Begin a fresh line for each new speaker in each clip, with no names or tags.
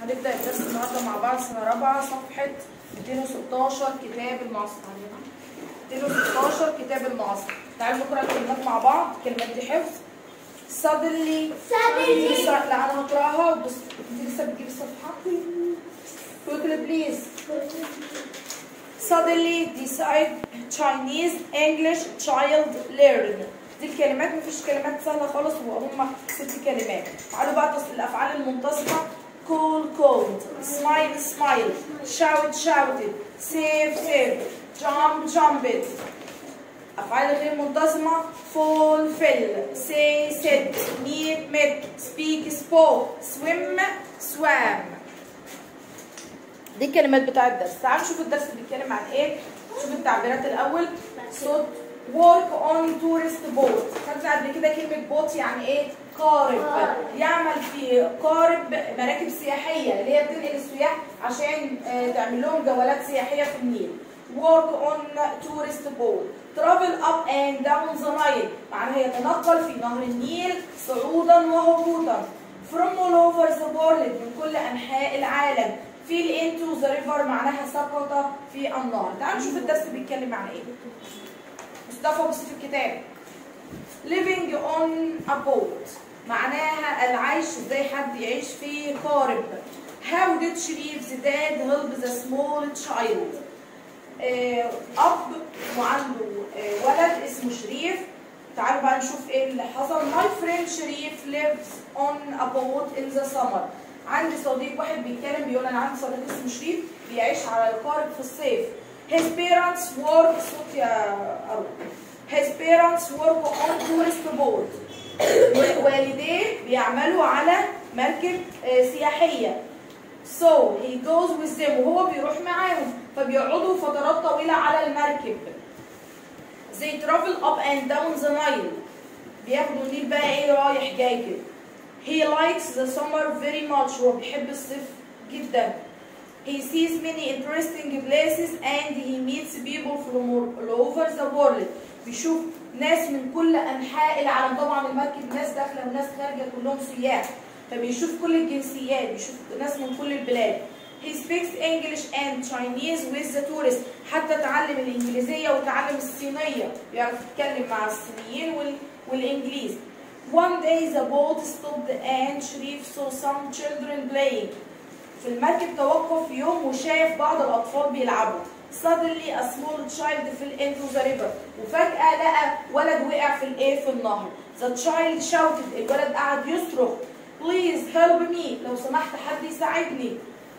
هنبدأ الدرس النهارده مع بعض سنة رابعة صفحة 216 كتاب المعاصر 216 كتاب المعاصر تعالوا نقرأ الكلمات مع بعض الكلمات دي حفظ suddenly
Suddenly.
لسه- لا أنا هقرأها بس أنت لسه بتجيبي الصفحة quickly please suddenly decide Chinese English child learn دي الكلمات مفيش كلمات سهلة خالص وهم ست كلمات تعالوا بقى تصل الأفعال المنتصبة cool cold smile smile shout shouted save saved jump jumped أفعال غير منتظمة fulfill say said meet met speak spoke swim swam دي الكلمات بتاع الدرس تعالوا نشوف الدرس بيتكلم عن ايه شوف التعبيرات الاول صوت work on tourist boat خدنا قبل كده كلمة بوت يعني ايه قارب يعمل في قارب مراكب سياحية اللي هي بتنقل السياح عشان آه، تعمل لهم جولات سياحية في النيل work on tourist boat travel up and down the Nile معناها يتنقل في نهر النيل صعودا وهبوطا from all over the world من كل أنحاء العالم feel into the river معناها سقط في النهر تعالوا نشوف الدرس بيتكلم عن ايه مصطفى بص في الكتاب living on a boat معناها العيش ازاي حد يعيش في قارب how did Sharif's dad help the small child آه، اب وعنده آه، ولد اسمه شريف تعالوا بقى نشوف ايه اللي حصل my friend شريف lives on a boat in the summer عندي صديق واحد بيتكلم بيقول انا عندي صديق اسمه شريف بيعيش على القارب في الصيف his parents work صوت يا أروى his parents work on tourist boat والديه بيعملوا على مركب آه، سياحيه So he goes with them وهو بيروح معاهم فبيقعدوا فترات طويلة على المركب. They travel up and down the Nile. بياخدوا النيل بقى ايه رايح جاي كده. He likes the summer very much. هو بيحب الصيف جدا. He sees many interesting places and he meets people from all over the world. بيشوف ناس من كل أنحاء العالم طبعا المركب ناس داخلة وناس خارجة كلهم سياح. فبيشوف كل الجنسيات بيشوف ناس من كل البلاد He speaks English and Chinese with the tourists حتى تعلم الإنجليزية وتعلم الصينية بيعرف يتكلم مع الصينيين وال... والإنجليز One day the boat stopped and Sharif saw some children playing في المركب توقف في يوم وشاف بعض الأطفال بيلعبوا Suddenly a small child fell into the river وفجأة لقى ولد وقع في الإيه في النهر The child shouted الولد قعد يصرخ Please help me لو سمحت حد يساعدني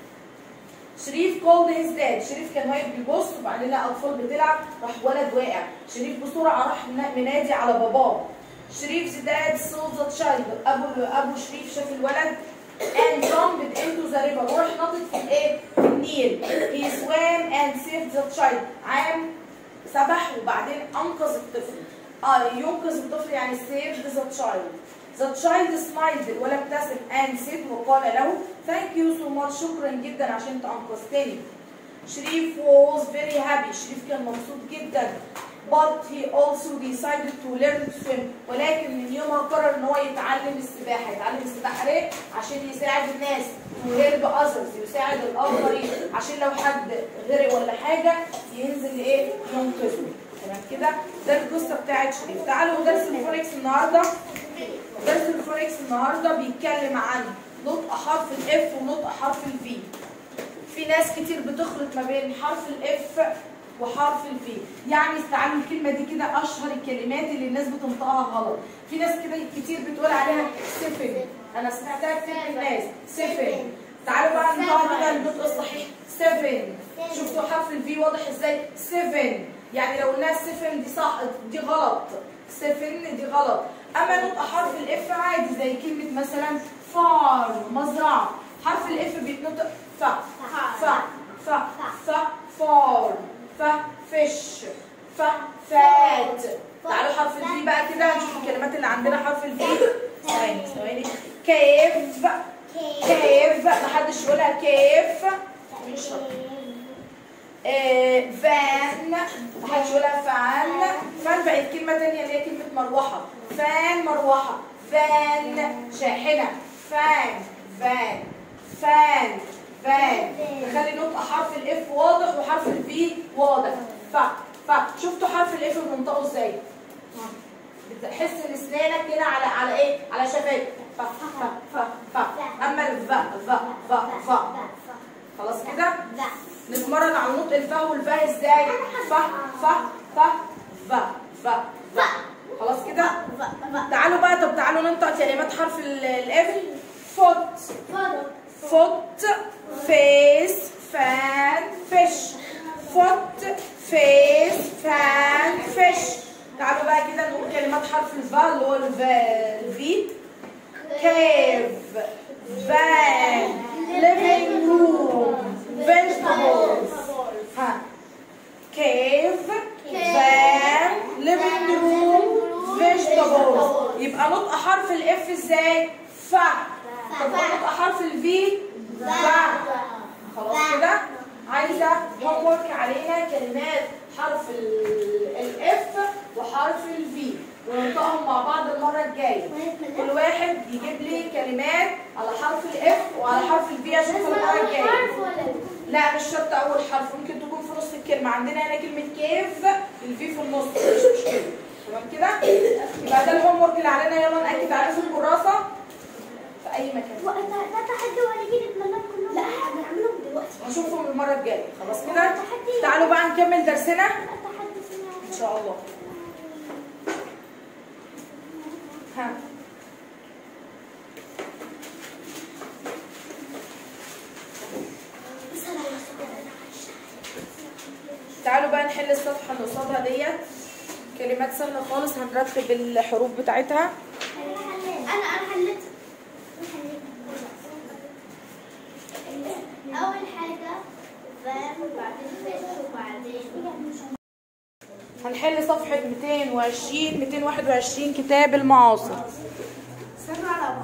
شريف called his dad شريف كان واقف بيبص وبعدين لقى اطفال بتلعب راح ولد واقع شريف بسرعه راح منا- منادي على باباه شريف's dad saw the child ابو ابو شريف شاف الولد and jumped into the river وراح نطت في الايه في النيل he swam and saved the child عام سبح وبعدين انقذ الطفل اه ينقذ الطفل يعني saved the child The child smiled الولد ابتسم and said وقال له thank you so much شكرا جدا عشان انت انقذتني. شريف was very happy شريف كان مبسوط جدا but he also decided to learn to swim ولكن من يومها قرر ان هو يتعلم السباحه يتعلم السباحه ليه؟ عشان يساعد الناس to help others يساعد الاخرين عشان لو حد غرق ولا حاجه ينزل ايه ينقذه تمام كده ده القصه بتاعت شريف تعالوا درس الفونكس النهارده درس الفونكس النهارده بيتكلم عن نطق حرف الاف ونطق حرف الفي في ناس كتير بتخلط ما بين حرف الاف وحرف الفي يعني استعمل الكلمه دي كده اشهر الكلمات اللي الناس بتنطقها غلط في ناس كده كتير بتقول عليها سفن انا سمعتها كتير من الناس سفن تعالوا بقى نطقها كده النطق الصحيح سفن شفتوا حرف الفي واضح ازاي سفن يعني لو قلنا سفن دي صح دي غلط سفن دي غلط اما نطق حرف الاف عادي زي كلمه مثلا فار مزرعه حرف الاف بيتنطق ف ف ف ف فار ف فش ف فات تعالوا حرف الفي بقى كده نشوف الكلمات اللي عندنا حرف الفي ثواني ثواني كيف كيف محدش يقولها كيف مش آه، فان محدش يقولها فان فان بقت كلمة تانية اللي هي كلمة مروحة فان مروحة فان شاحنة فان فان فان فان نخلي نطق حرف الاف واضح وحرف الفي واضح ف ف شفتوا حرف الاف بننطقه ازاي بتحس ان اسنانك كده على على ايه على شفايفك ف ف ف ف اما الف ف ف ف خلاص كده نتمرن على نطق الفا والفا ازاي ف ف ف ف ف ف خلاص كده تعالوا بقى طب تعالوا ننطق كلمات حرف الاف فوت فوت فيس فان فيش فوت فيس فان فيش تعالوا بقى كده نقول كلمات حرف الفا اللي هو الفي كيف فان living room vegetables ها كيف فان living room vegetables يبقى نطق حرف الاف ازاي ف طب نطق حرف الفي فا خلاص كده عايزه هوم ورك علينا كلمات حرف الاف وحرف الفي وننطقهم مع بعض المره الجايه كل واحد يجيب لي كلمات على حرف الاف وعلى حرف الفي اشوفها المره الجايه لا مش شرط اول حرف ممكن تكون في نص الكلمه عندنا هنا كلمه كيف الفي في النص مش مشكله تمام كده يبقى ده الهوم ورك اللي علينا يلا ناكد عليه في الكراسه في اي مكان
وقت لا تحدي ولا يجي نتمنى كلهم لا هنعملهم دلوقتي
نشوفهم المره الجايه خلاص كده تعالوا بقى نكمل درسنا
لا تحدي
ان شاء الله ها تعالوا بقى نحل الصفحه اللي قصادها ديت كلمات سهله خالص هنرتب الحروف بتاعتها
انا انا حليت اول حاجه فام وبعدين فيش وبعدين
هنحل صفحه 220 221 كتاب المعاصر
استنى على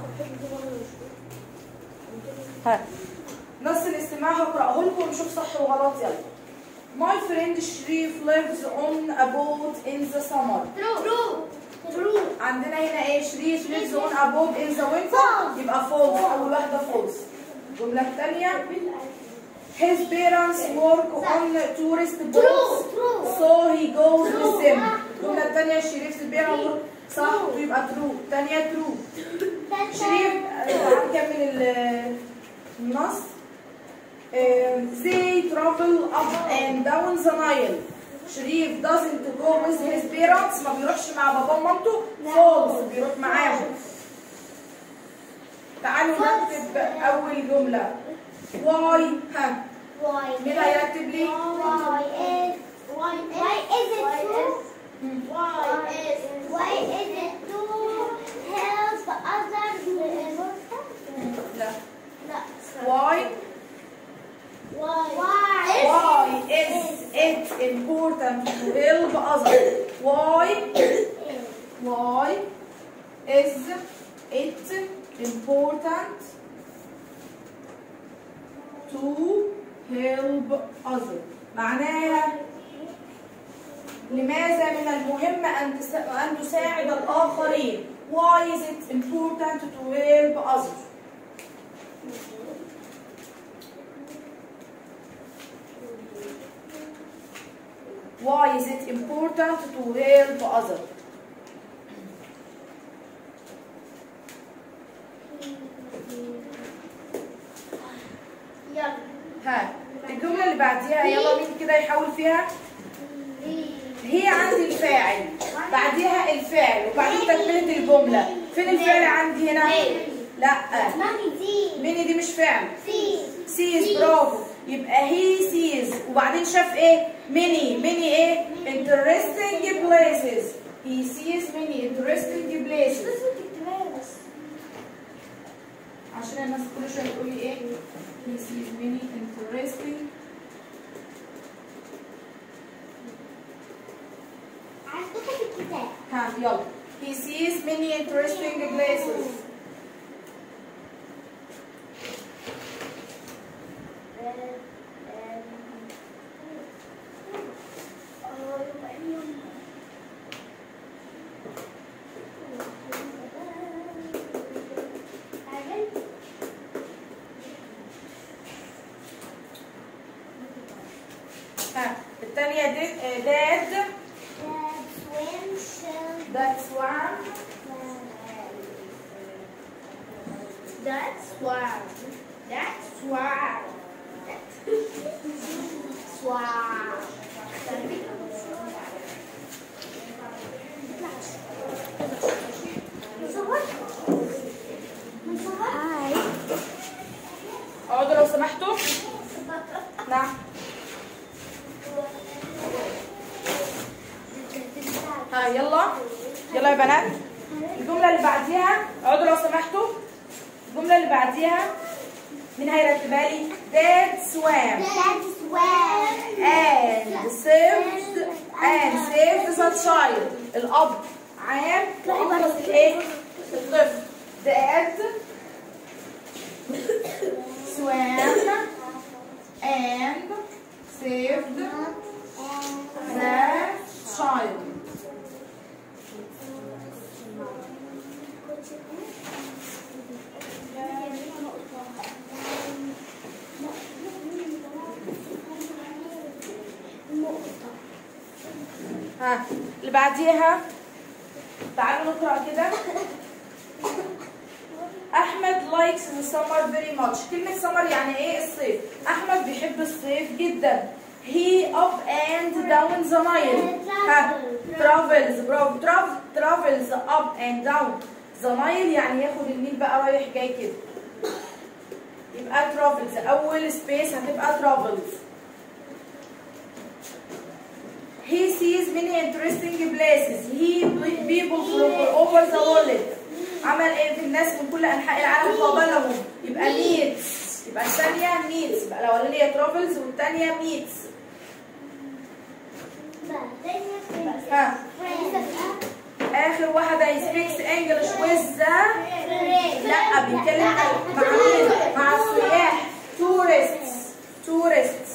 ها نص الاستماع هقراه لكم ونشوف صح وغلط يلا My friend Sharif lives on a boat in the summer.
ترو ترو
عندنا هنا ايه شريف lives on a boat in the winter يبقى false اول واحده false الجمله الثانيه His parents work on tourist boats
true.
so he goes with them الجمله الثانيه شريف parents work صح يبقى true الثانيه true شريف تعال نكمل ال- النص Um, they travel up and down the Nile شريف doesn't go with his parents ما بيروحش مع باباه ومامته false بيروح معاهم تعالوا نكتب أول جملة why ها
واي
مين هيرتب لي؟
Why is why is it true? Why is why is it to help others?
لا
لا.
why
Why? Why?
why is it important to help others why why is it important to help others معناها لماذا من المهم أن تسا- أن تساعد الآخرين why is it important to help others why is it important to help others
يلا.
ها الجملة اللي بعديها يلا مين كده يحاول فيها هي عندي الفاعل بعديها الفعل وبعدين تكملة الجملة فين الفعل عندي هنا لا
مامي دي
ميني دي مش فعل
سي
سيز برافو يبقى هي سيز وبعدين شاف ايه ميني ميني ايه interesting places he sees many interesting places عشان الناس كل شويه تقول لي ايه he sees many interesting
عندكم في الكتاب
ها يلا he sees many interesting places الثانيه داد
Dad swim shall
داد سوام
That's why. That's why. Wow. Hi.
اقعدوا لو سمحتوا نعم ها يلا يلا يا بنات الجمله اللي بعديها اقعدوا لو سمحتوا الجمله اللي بعديها مين هيرتبها لي dad swam
That's why.
and saved and saved the child الاب عام وانقذ الايه الطفل dad swam and saved the child ها اللي بعديها تعالوا نقرا كده احمد likes the summer very much كلمه summer يعني ايه الصيف احمد بيحب الصيف جدا he up and down the Nile ها travels برافو trav- travels up and down the Nile يعني ياخد النيل بقى رايح جاي كده يبقى travels اول سبيس هتبقى travels He sees many interesting places. He people from all over the world. عمل ايه في الناس من كل انحاء العالم قابلهم يبقى meets يبقى الثانية meets يبقى الاولانية travels والثانية meets ها اخر واحدة he speaks English with the لا بيتكلم مع مين؟ مع السياح tourists tourists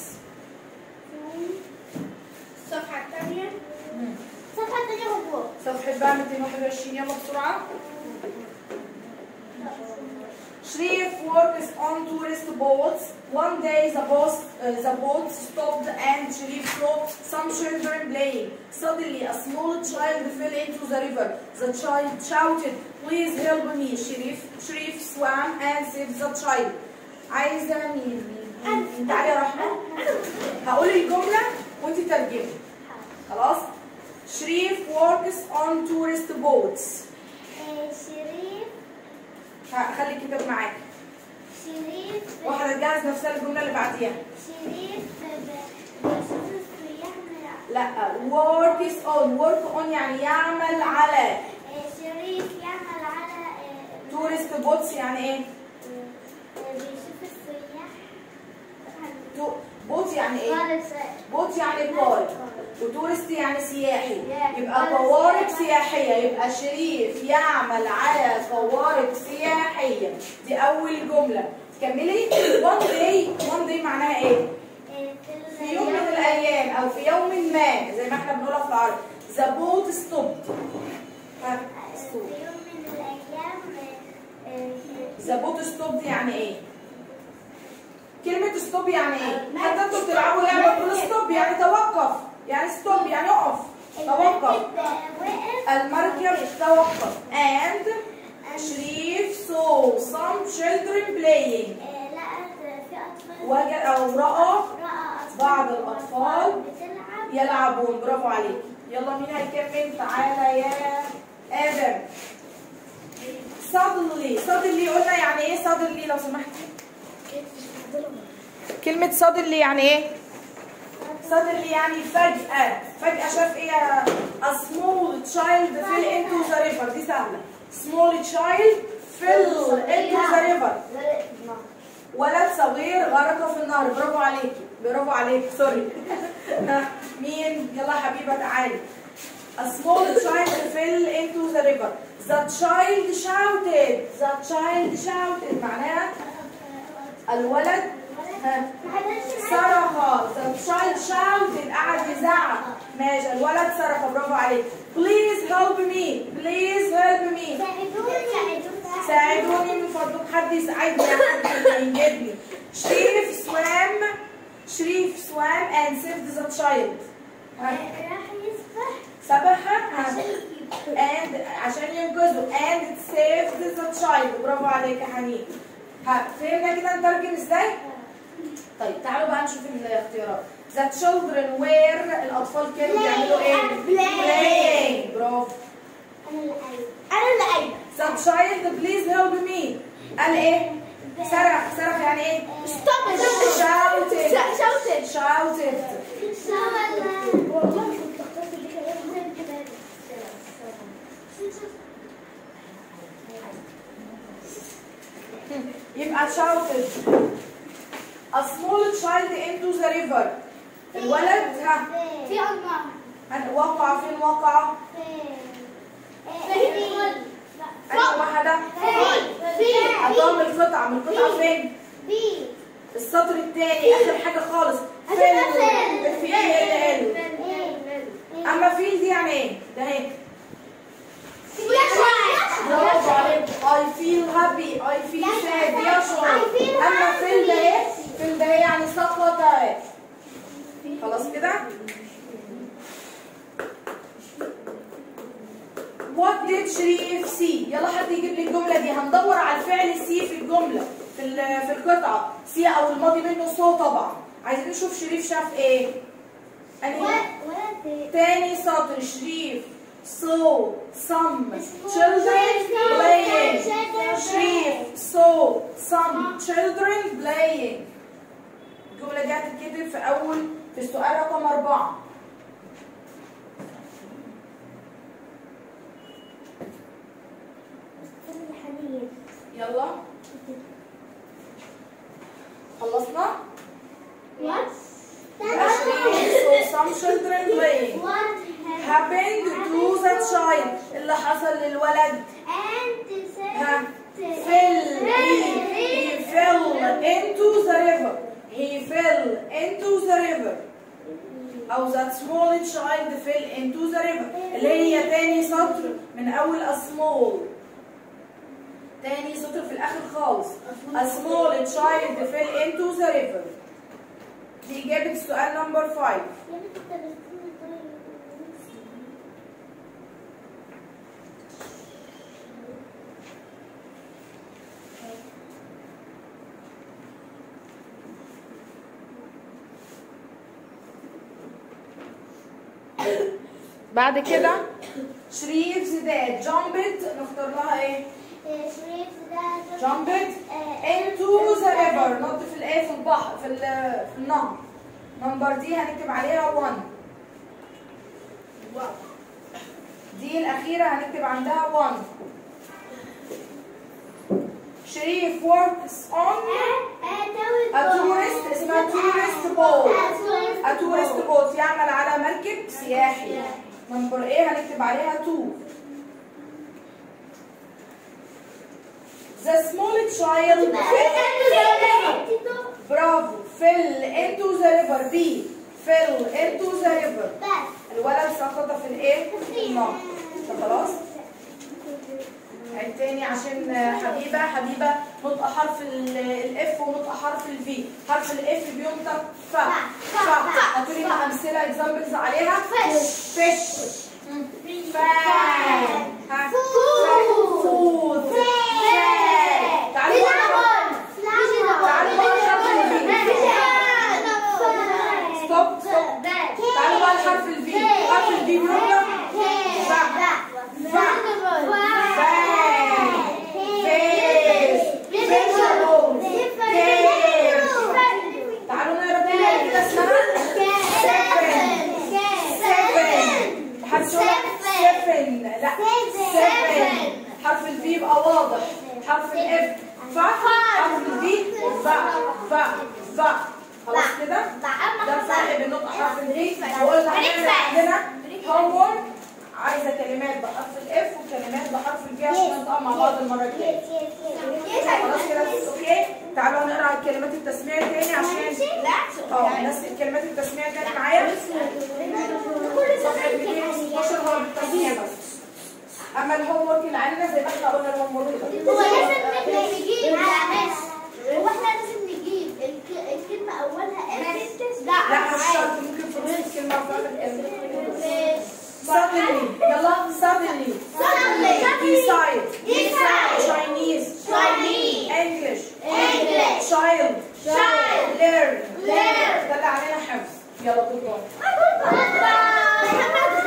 الصفحة الثانية الصفحة الثانية هو
صفحة بقى 221 يلا بسرعة Shreve works on tourist boats. One day the boat, uh, the boat stopped and Shreve saw some children playing. Suddenly a small child fell into the river. The child shouted, please help me. Shreve, Shreve swam and saved the child. عايزة مين؟ مين؟ مين؟ تعالي يا رحمة. هقول الجملة وانت ترجمي. خلاص؟ Shreve works on tourist boats.
شريف
ها، خلي الكتاب معاكي.
شريف
واحدة تجهز نفسها الجملة اللي بعديها.
شريف بيشوف السياح من
لا works on work on يعني يعمل على
شريف يعمل على
tourist boats يعني ايه؟
بيشوف السياح
بوت يعني ايه؟ بوت يعني قارب وتورست يعني سياحي يبقى قوارب سياحية يبقى شريف يعمل على قوارب سياحية دي أول جملة تكملي one day one day معناها ايه؟ في يوم من الأيام أو في يوم ما زي ما احنا بنقولها في العربي the boat stopped ها،
في
stopped.
يوم من الأيام
ذا بوت ستوب دي يعني ايه؟ كلمة ستوب يعني ايه؟ حتى انتوا بتلعبوا لعبة تقول ستوب يعني توقف يعني ستوب يعني اقف توقف
وقف
المركب توقف and شريف saw some children playing
لقت في أطفال
وجد أو رأى
رأى أطفال
بعض الأطفال
بتلعب
يلعبون برافو عليك يلا مين هيكمل تعالى يا آدم suddenly suddenly قلنا يعني ايه suddenly لو سمحتي كلمة suddenly يعني ايه؟ suddenly يعني فجأة فجأة شاف ايه يا- a small child fell into the river دي سهلة small child fell into the river ولد صغير غرق في النهر برافو عليكي برافو عليك سوري ها، مين يلا حبيبه تعالي A small child fell into the river. The child shouted. The child shouted معناها الولد ها، صرخ. The child shouted قعد يزعق. ماشي الولد صرخ برافو عليك. Please help me. Please help me. ساعدوني من فضلك حد يساعدني حد ينجدني شريف swam شريف swam and saved the child ها
راح يسبح
سبح ها
عشان يجيب
and عشان ينقذه and saved the child برافو عليك يا حنين ها فهمنا كده نترجم ازاي؟ طيب تعالوا بقى نشوف الاختيارات the children were الأطفال كانوا بيعملوا ايه؟
Playing.
playing برافو
انا اللي قايله انا اللي قايله
the child please help me قال ايه؟ صرخ صرخ يعني ايه؟
ستوب
shouted
شوتد
shouted
والله كنت اخترت دي كمان
يبقى shouted a small child into the river الولد ها
في أربعة
هن- وقع فين وقع؟ أنهي واحدة؟ أضام القطعة من القطعة فين؟
بي
السطر الثاني آخر حاجة خالص فين؟ في ايه ال ال أما فيل دي يعني ايه؟ ده هيك برافو عليك I feel happy I feel sad يشعر
I feel
أما فيل ده
happy.
ايه؟ فيل ده ايه يعني سقط اهي خلاص كده؟ What did شريف see؟ يلا حد يجيب لي الجملة دي هندور على الفعل سي في الجملة في ال- في القطعة سي أو الماضي منه سو طبعا عايزين نشوف شريف شاف ايه؟ أنهي تاني سطر شريف saw some children playing شريف saw some children playing الجملة دي هتتكتب في أول في السؤال رقم أربعة يلا خلصنا؟ يبقى شريف saw some children playing happened to the child اللي حصل للولد ها fell he, he fell into the river he fell into the river أو that small child fell into the river اللي هي تاني سطر من أول a small تاني سطر في الآخر خالص a small child fell into the river دي إجابة السؤال نمبر 5 بعد كده شريف زيدات جامبت نختار لها ايه؟ جامبت into the river نط في الايه في البحر في, ال- في النهر نمبر دي هنكتب عليها 1 دي الأخيرة هنكتب عندها 1 شريف works on a tourist اسمها tourist boat a tourist boat يعمل على مركب سياحي نمبر ايه هنكتب عليها 2 The small child برافو fell into the river B fell into the river الولد سقط في الايه؟ في النهر طب خلاص؟ عيد تاني عشان حبيبة حبيبة نطق حرف الاف ونطق حرف الفي حرف الاف بينطق ف ف هاتوا لي بقى امثله اكزامبلز عليها
Fish.
فيش فان ها فود تعالوا بقى تعالوا بقى لحرف الفي ستوب ستوب تعالوا بقى لحرف الفي حرف الفي بينطق ف ف تعالوا نقرا كلمه كده اسمها سفن حرف سفن لا سفن حرف الفي يبقى واضح حرف الاف ف حرف الفي ف ف ف خلاص كده ده الفرق بين نطق حرف الفي وقلنا هنعمل عندنا هوم عايزه كلمات بحرف الاف وكلمات بحرف الفي عشان ننطق مع بعض المره الجايه خلاص كده اوكي تعالوا نقرا كلمات التسميع تاني عشان اه الناس كلمات التسميع تاني معايا صفحه 216 هو بالتسميع بس اما الهوم ورك اللي علينا زي ما احنا قلنا الهوم ورك ده
هو لازم نجيب هو احنا لازم نجيب الك- الكلمة أولها اف
suddenly يلا suddenly
Suddenly.
decide
Decide.
Chinese
Chinese.
English
English.
child
Child.
learn
Learn.
ده اللي علينا حفظ يلا good boy
Goodbye.